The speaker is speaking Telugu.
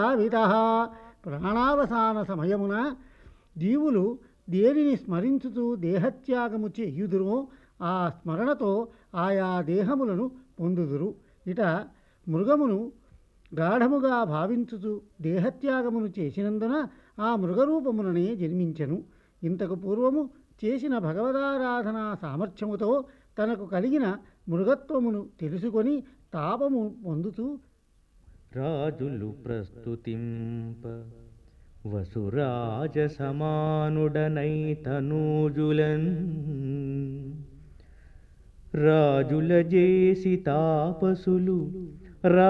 విధ ప్రాణావసాన సమయమున జీవులు దేనిని స్మరించుతూ దేహత్యాగము చేయుదురో ఆ స్మరణతో ఆయా దేహములను పొందుదురు ఇట మృగమును గాఢముగా భావించుచు దేహత్యాగమును చేసినందున ఆ మృగరూపముననే జన్మించెను ఇంతకు పూర్వము చేసిన భగవదారాధనా సామర్థ్యముతో తనకు కలిగిన మృగత్వమును తెలుసుకొని తాపము పొందుతూ రాజులు ప్రస్తుతింప వసురాజ సమానుడనై తనూజులన్ రాజుల జేసి తాపసులు